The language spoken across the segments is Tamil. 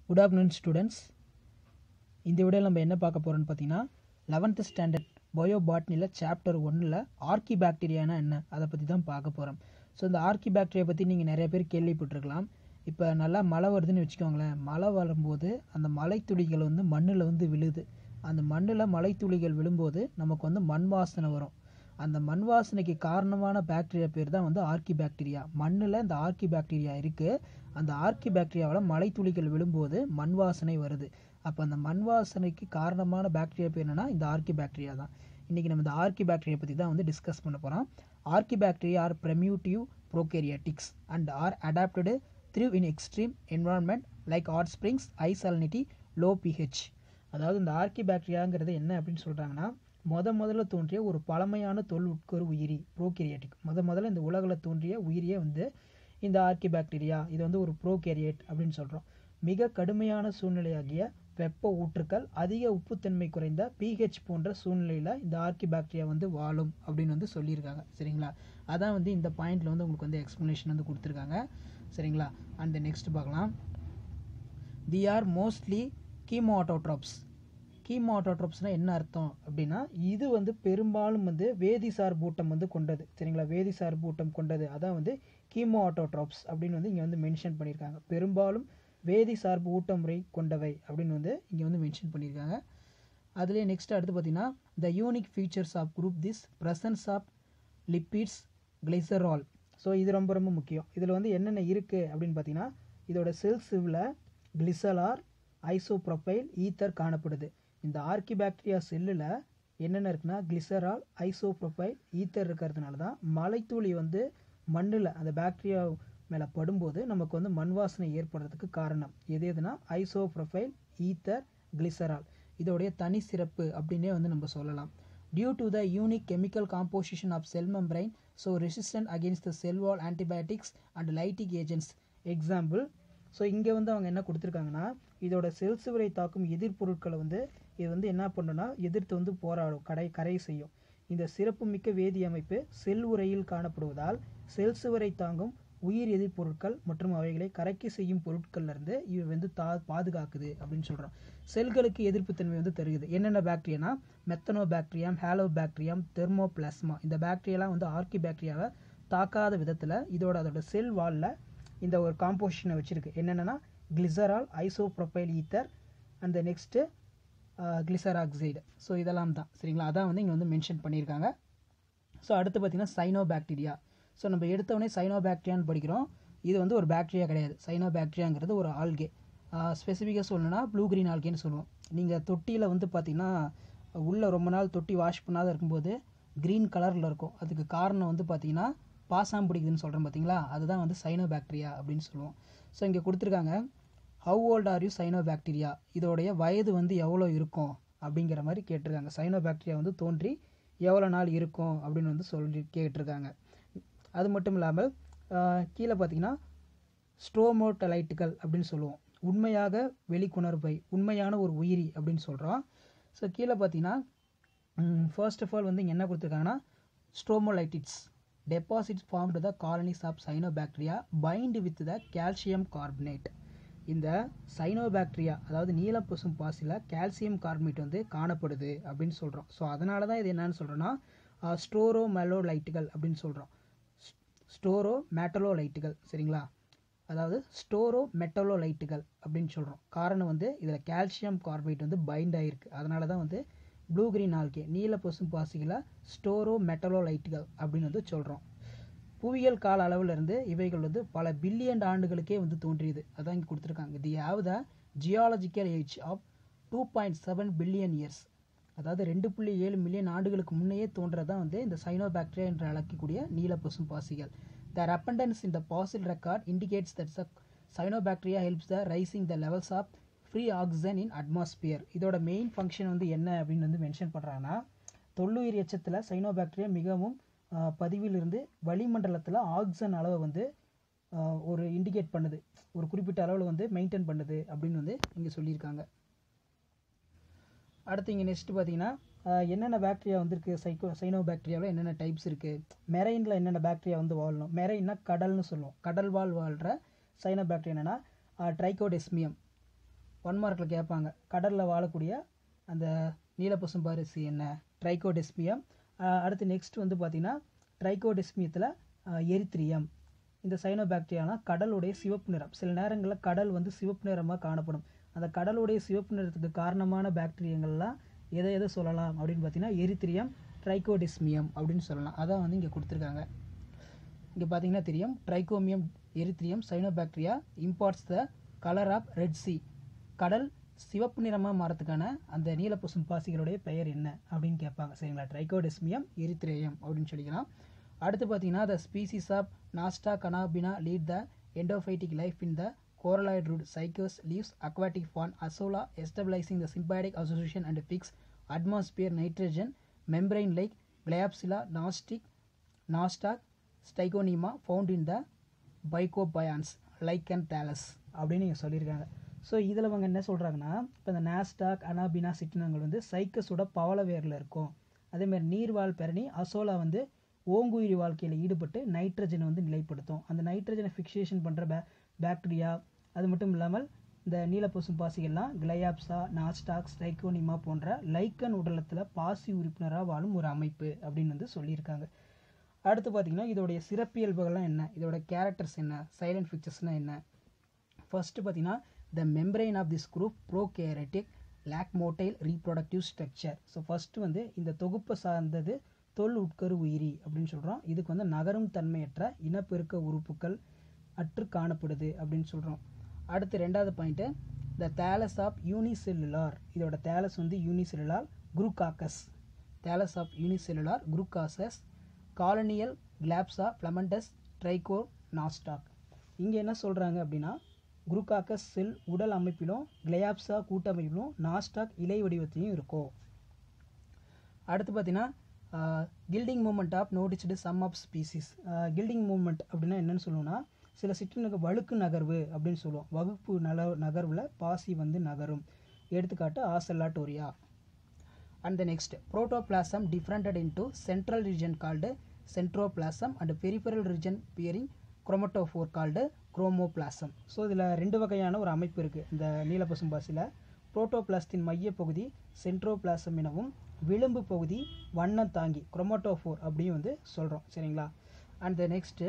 குட் ஆஃப்டர்நூன் ஸ்டூடெண்ட்ஸ் இந்த வீடியோவில் நம்ம என்ன பார்க்க போகிறோம்னு பார்த்தீங்கன்னா லெவன்த்து ஸ்டாண்டர்ட் பயோ பாட்னியில் சாப்டர் ஒன்றில் ஆர்கி பாக்டீரியானா என்ன அதை பற்றி தான் பார்க்க போகிறோம் ஸோ இந்த ஆர்கி பாக்டீரியா பற்றி நீங்கள் நிறைய பேர் கேள்விப்பட்டிருக்கலாம் இப்போ நல்லா மழை வருதுன்னு வச்சுக்கோங்களேன் மழை வரும்போது அந்த மலைத்துளிகள் வந்து மண்ணில் வந்து விழுது அந்த மண்ணில் மலைத்துளிகள் விழும்போது நமக்கு வந்து மண் வாசனை வரும் அந்த மண் வாசனைக்கு காரணமான பாக்டீரியா பேர் தான் வந்து ஆர்கி பாக்டீரியா மண்ணில் இந்த ஆர்கி பாக்டீரியா இருக்குது அந்த ஆர்கி பாக்டீரியாவில் மலைத்துளிகள் விழும்போது மண் வாசனை வருது அப்போ அந்த மண் வாசனைக்கு காரணமான பாக்டீரியா பேர் என்னன்னா இந்த ஆர்கி பாக்டீரியா தான் இன்றைக்கி நம்ம இந்த ஆர்கி பாக்டீரியா பற்றி தான் வந்து டிஸ்கஸ் பண்ண போகிறோம் archaebacteria are primitive prokaryotes and are adapted through in extreme environment like hot springs high salinity low pH அதாவது இந்த ஆர்கி பாக்டீரியாங்கிறது என்ன அப்படின்னு சொல்கிறாங்கன்னா முத முதல்ல தோன்றிய ஒரு பழமையான தொல் உட்கரு உயிரி ப்ரோகேரியாட்டிக் முத முதல்ல இந்த உலகில் தோன்றிய உயிரியே வந்து இந்த ஆர்கி பாக்டீரியா இது வந்து ஒரு ப்ரோகேரியேட் அப்படின்னு சொல்கிறோம் மிக கடுமையான சூழ்நிலையாகிய வெப்ப ஊற்றுக்கள் அதிக உப்புத்தன்மை குறைந்த பிஹெச் போன்ற சூழ்நிலையில் இந்த ஆர்கி பாக்டீரியா வந்து வாழும் அப்படின்னு வந்து சொல்லியிருக்காங்க சரிங்களா அதான் வந்து இந்த பாயிண்டில் வந்து உங்களுக்கு வந்து எக்ஸ்ப்ளனேஷன் வந்து கொடுத்துருக்காங்க சரிங்களா அண்ட் நெக்ஸ்ட் பார்க்கலாம் தி ஆர் மோஸ்ட்லி கீமோட்டோட்ராப்ஸ் கீமோட்டோட்ராப்ஸ்னால் என்ன அர்த்தம் அப்படின்னா இது வந்து பெரும்பாலும் வந்து வேதிசார் பூட்டம் வந்து கொண்டது சரிங்களா வேதிசார் பூட்டம் கொண்டது அதான் வந்து கீமோ ஆட்டோட்ராப்ஸ் அப்படின்னு வந்து இங்கே வந்து மென்ஷன் பண்ணியிருக்காங்க பெரும்பாலும் வேதி சார்பு ஊட்டமுறை கொண்டவை அப்படின்னு வந்து இங்கே வந்து மென்ஷன் பண்ணியிருக்காங்க அதுலேயே நெக்ஸ்ட் அடுத்து பார்த்தீங்கன்னா the unique features of group this presence of lipids glycerol so இது ரொம்ப ரொம்ப முக்கியம் இதில் வந்து என்னென்ன இருக்குது அப்படின்னு பார்த்தீங்கன்னா இதோட செல்ஸில் கிளிசலார் ஐசோப்ரொபைல் ஈத்தர் காணப்படுது இந்த ஆர்கி பாக்டீரியா செல்லில் என்னென்ன இருக்குன்னா கிளிசரால் ஐசோப்ரொபைல் ஈத்தர் இருக்கிறதுனால தான் மலைத்தூளி வந்து மண்ணில் அந்த பாக்டீரியா மேலே படும்போது நமக்கு வந்து மண் வாசனை ஏற்படுறதுக்கு காரணம் எது எதுனா ஐசோப்ரொஃபைல் ஈத்தர் கிளிசரால் இதோடைய தனி சிறப்பு அப்படின்னே வந்து நம்ம சொல்லலாம் due to the unique chemical composition of cell membrane so resistant against the cell wall antibiotics and lytic agents example so இங்கே வந்து அவங்க என்ன கொடுத்துருக்காங்கன்னா இதோட செல் சுவரை தாக்கும் எதிர்பொருட்களை வந்து இது வந்து என்ன பண்ணுன்னா எதிர்த்து வந்து போராடும் கடை கரை செய்யும் இந்த சிறப்புமிக்க வேதி அமைப்பு செல் உரையில் காணப்படுவதால் செல் சுவரை தாங்கும் உயிர் எதிர்பொருட்கள் மற்றும் அவைகளை கரைக்க செய்யும் பொருட்கள்லேருந்து இவை வந்து தா பாதுகாக்குது அப்படின்னு சொல்கிறோம் செல்களுக்கு எதிர்ப்புத்தன்மை வந்து தருகுது என்னென்ன பாக்டீரியானா methanobacterium halobacterium thermoplasma இந்த பாக்டீரியாலாம் வந்து ஆர்கி பாக்டீரியாவை தாக்காத விதத்தில் இதோட அதோட செல் வாலில் இந்த ஒரு காம்போசிஷனை வச்சுருக்கு என்னென்னா கிளிசரால் ஐசோப்ரொபைல் ஈத்தர் அந்த நெக்ஸ்ட்டு கிளிசராக்சைடு ஸோ இதெல்லாம் தான் சரிங்களா அதான் வந்து இங்கே வந்து மென்ஷன் பண்ணியிருக்காங்க ஸோ அடுத்து பார்த்திங்கன்னா சைனோ பாக்டீரியா ஸோ நம்ம எடுத்தவொடனே சைனோ பாக்டீரியான்னு படிக்கிறோம் இது வந்து ஒரு பாக்டீரியா கிடையாது சைனோ பாக்டீரியாங்கிறது ஒரு ஆல்கே ஸ்பெசிஃபிக்காக சொல்லணும்னா ப்ளூ க்ரீன் ஆல்கேன்னு சொல்லுவோம் நீங்கள் தொட்டியில் வந்து பார்த்திங்கன்னா உள்ளே ரொம்ப நாள் தொட்டி வாஷ் பண்ணாத இருக்கும்போது க்ரீன் கலரில் இருக்கும் அதுக்கு காரணம் வந்து பார்த்திங்கன்னா பாசாம் பிடிக்குதுன்னு சொல்கிறேன் பார்த்தீங்களா அதுதான் வந்து சைனோ பாக்டீரியா அப்படின்னு சொல்லுவோம் ஸோ இங்கே கொடுத்துருக்காங்க how old are you cyanobacteria இதோடைய வயது வந்து எவ்வளோ இருக்கும் அப்படிங்கிற மாதிரி கேட்டிருக்காங்க சைனோ பாக்டீரியா வந்து தோன்றி எவ்வளோ நாள் இருக்கும் அப்படின்னு வந்து சொல்லி கேட்டிருக்காங்க அது மட்டும் இல்லாமல் கீழே பார்த்தீங்கன்னா ஸ்ட்ரோமோட்டலைட்டுகள் அப்படின்னு சொல்லுவோம் உண்மையாக வெளிக்குணர்வை உண்மையான ஒரு உயிரி அப்படின்னு சொல்கிறோம் ஸோ கீழே பார்த்தீங்கன்னா ஃபர்ஸ்ட் ஆஃப் ஆல் வந்து இங்கே என்ன கொடுத்துருக்காங்கன்னா stromatolites deposits formed the colonies of cyanobacteria bind with the calcium carbonate இந்த சைனோபாக்டீரியா அதாவது நீலப்பசும் பாசியில் கால்சியம் கார்பனேட் வந்து காணப்படுது அப்படின்னு சொல்கிறோம் ஸோ அதனால தான் இது என்னன்னு சொல்கிறோன்னா ஸ்டோரோ மெலோலைட்டுகள் அப்படின்னு சொல்கிறோம் ஸ்டோரோ மேட்டலோலைட்டுகள் சரிங்களா அதாவது ஸ்டோரோ மெட்டலோலைட்டுகள் அப்படின்னு சொல்கிறோம் காரணம் வந்து இதில் கால்சியம் கார்பனேட் வந்து பைண்ட் ஆகிருக்கு அதனால தான் வந்து ப்ளூ கிரீன் ஆல்கே நீல பசும் பாசிகளை ஸ்டோரோ மெட்டலோலைட்டுகள் அப்படின்னு வந்து சொல்கிறோம் புவியியல் கால அளவிலிருந்து இவைகள் வந்து பல பில்லியன் ஆண்டுகளுக்கே வந்து தோன்றியது அதான் இங்கே கொடுத்துருக்காங்க they have the geological age of two point seven billion years அதாவது ரெண்டு புள்ளி ஏழு மில்லியன் ஆண்டுகளுக்கு முன்னையே தோன்றதான் வந்து இந்த சைனோ பாக்டீரியா என்று அழைக்கக்கூடிய நீல பசும் பாசிகள் தர் அப்பண்டன்ஸ் இந்த fossil record indicates that cyanobacteria helps the rising the levels of free oxygen in atmosphere இதோட மெயின் ஃபங்க்ஷன் வந்து என்ன அப்படின்னு வந்து மென்ஷன் பண்ணுறாங்கன்னா தொல்லுயிர் எச்சத்தில் சைனோ பாக்டீரியா மிகவும் பதிவிலிருந்து வளிமண்டலத்தில் ஆக்சிஜன் அளவை வந்து ஒரு இண்டிகேட் பண்ணுது ஒரு குறிப்பிட்ட அளவில் வந்து மெயின்டைன் பண்ணுது அப்படின்னு வந்து இங்கே சொல்லியிருக்காங்க அடுத்து இங்கே நெக்ஸ்ட் பார்த்தீங்கன்னா என்னென்ன பாக்டீரியா வந்திருக்கு சைக்கோ சைனோ பாக்டீரியாவில் என்னென்ன டைப்ஸ் இருக்குது மெரைனில் என்னென்ன பாக்டீரியா வந்து வாழணும் மெரைன்னா கடல்னு சொல்லுவோம் கடல் வாழ் வாழ்கிற சைனோ பாக்டீரியா என்னென்னா ட்ரைகோடெஸ்மியம் ஒன் மார்க்கில் கேட்பாங்க கடலில் வாழக்கூடிய அந்த நீலப்பசும்பாரிசி என்ன ட்ரைகோடெஸ்மியம் அடுத்து நெக்ஸ்ட் வந்து பார்த்திங்கன்னா ட்ரைகோடெஸ்மியத்தில் எரித்ரியம் இந்த சைனோபாக்டீரியாலாம் கடலுடைய சிவப்பு நிறம் சில நேரங்களில் கடல் வந்து சிவப்பு நிறமாக காணப்படும் அந்த கடலுடைய சிவப்பு நிறத்துக்கு காரணமான பாக்டீரியங்கள்லாம் எதை எதை சொல்லலாம் அப்படின்னு பார்த்தீங்கன்னா எரித்ரியம் ட்ரைகோடெஸ்மியம் அப்படின்னு சொல்லலாம் அதான் வந்து இங்கே கொடுத்துருக்காங்க இங்கே பார்த்தீங்கன்னா தெரியும் trichodesmium erythraeum cyanobacteria imparts the colour of red sea கடல் சிவப்பு நிறமாக மாறத்துக்கான அந்த நீலப்பசும் பாசிகளுடைய பெயர் என்ன அப்படின்னு கேட்பாங்க சரிங்களா ட்ரைகோடெஸ்மியம் எரித்ரேயம் அப்படின்னு சொல்லிக்கலாம் அடுத்து பார்த்தீங்கன்னா the species of nostoc anabaena lead the endophytic life in the coralloid root cycles leaves aquatic fawn azola establishing the symbiotic association and fix atmosphere nitrogen membrane like glyapsilla nastic nastak stigonema found in the phycobionts like and thallus அப்படின்னு நீங்கள் சொல்லியிருக்காங்க ஸோ இதில் அவங்க என்ன சொல்கிறாங்கன்னா இப்போ இந்த நாஸ்டாக் அனாபினா சிற்றினங்கள் வந்து சைக்கஸோட பவள வேரில் இருக்கும் அதேமாதிரி நீர்வாழ் பெரணி அசோலா வந்து ஓங்குயிரி வாழ்க்கையில் ஈடுபட்டு நைட்ரஜனை வந்து நிலைப்படுத்தும் அந்த நைட்ரஜனை ஃபிக்சேஷன் பண்ணுற பே பாக்டீரியா அது மட்டும் இல்லாமல் இந்த நீலப்பசும் பாசிகள்லாம் கிளையாப்சா நாஸ்டாக் ஸ்டைகோனிமா போன்ற லைக்கன் உடலத்தில் பாசி உறுப்பினராக வாழும் ஒரு அமைப்பு அப்படின்னு வந்து சொல்லியிருக்காங்க அடுத்து பார்த்தீங்கன்னா இதோடைய சிறப்பியல்புகள்லாம் என்ன இதோட கேரக்டர்ஸ் என்ன சைலண்ட் ஃபிக்சர்ஸ்னால் என்ன ஃபர்ஸ்ட் பார்த்தீங்கன்னா the membrane of this group prokaryotic lack motile reproductive structure so first வந்து இந்த தொகுப்பை சார்ந்தது தொல் உட்கரு உயிரி அப்படின்னு சொல்கிறோம் இதுக்கு வந்து நகரும் தன்மையற்ற இனப்பெருக்க உறுப்புகள் அற்று காணப்படுது அப்படின்னு சொல்கிறோம் அடுத்து ரெண்டாவது point the thallus of unicellular இதோட தேலஸ் வந்து unicellular chroococcus thallus of unicellular chroococcus colonial gloeocapsa filamentous tricho nostoc இங்கே என்ன சொல்கிறாங்க அப்படின்னா குரூகாக்கஸ் செல் உடல் அமைப்பிலும் கிளையாப்ஸா கூட்டமைப்பிலும் நாஸ்டாக் இலை வடிவத்திலையும் இருக்கும் அடுத்து பார்த்தீங்கன்னா gliding movement of noticed some of species gliding movement அப்படின்னா என்னன்னு சொல்லுவோம்னா சில சிற்றினக்கு வழுக்கு நகர்வு அப்படின்னு சொல்லுவோம் வகுப்பு நல நகர்வில் பாசி வந்து நகரும் எடுத்துக்காட்டு oscillatoria and the next protoplasm differentiated into central region called centroplasm and peripheral region bearing chromatophore called chromoplasm so இதில் ரெண்டு வகையான ஒரு அமைப்பு இருக்குது இந்த நீலப்பசும்பாசியில் புரோட்டோபிளாஸ்டின் மையப்பகுதி சென்ட்ரோபிளாசம் எனவும் விளிம்பு பகுதி வண்ணம் தாங்கி குரோமட்டோஃபோர் அப்படியும் வந்து சொல்கிறோம் சரிங்களா and the next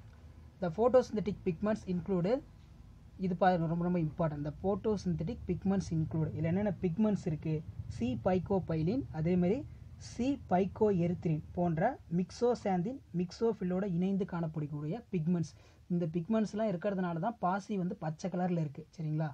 the photosynthetic pigments include இது பா ரொம்ப ரொம்ப இம்பார்ட்டன்ட் இந்த ஃபோட்டோசிந்தட்டிக் பிக்மெண்ட்ஸ் இன்க்ளூடு இதில் என்னென்ன பிக்மெண்ட்ஸ் இருக்குது சி பைக்கோபைலின் அதேமாதிரி சி பைக்கோ எரித்ரின் போன்ற மிக்சோசாந்தின் மிக்சோஃபில்லோட இணைந்து காணப்படக்கூடிய பிக்மெண்ட்ஸ் இந்த பிக்மெண்ட்ஸ்லாம் இருக்கிறதுனால தான் பாசி வந்து பச்சை கலரில் இருக்குது சரிங்களா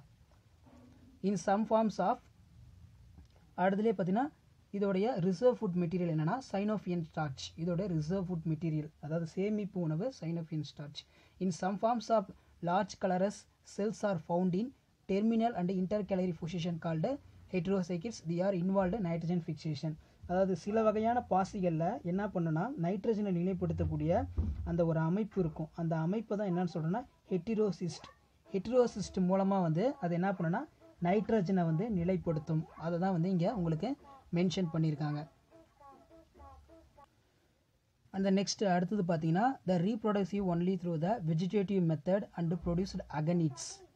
இன் சம் ஃபார்ம்ஸ் ஆஃப் அடுத்துலேயே பார்த்தீங்கன்னா இதோடைய ரிசர்வ் ஃபுட் மெட்டீரியல் என்னென்னா சைனோஃபியன் ஸ்டார்ச் இதோட ரிசர்வ் ஃபுட் மெட்டீரியல் அதாவது சேமிப்பு உணவு cyanophycean starch in some forms of large colourless cells are found in terminal and intercalary position called heterocysts they are involved nitrogen fixation அதாவது சில வகையான பாசிகளில் என்ன பண்ணுன்னா நைட்ரஜனை நிலைப்படுத்தக்கூடிய அந்த ஒரு அமைப்பு இருக்கும் அந்த அமைப்பு தான் என்னன்னு சொல்கிறோன்னா ஹெட்டிரோசிஸ்ட் ஹெட்டிரோசிஸ்ட் மூலமாக வந்து அது என்ன பண்ணுன்னா நைட்ரஜனை வந்து நிலைப்படுத்தும் அதை தான் வந்து இங்கே உங்களுக்கு மென்ஷன் பண்ணியிருக்காங்க அந்த நெக்ஸ்ட் அடுத்தது பார்த்தீங்கன்னா the reproductive only through the vegetative method and produced அகனிட்ஸ்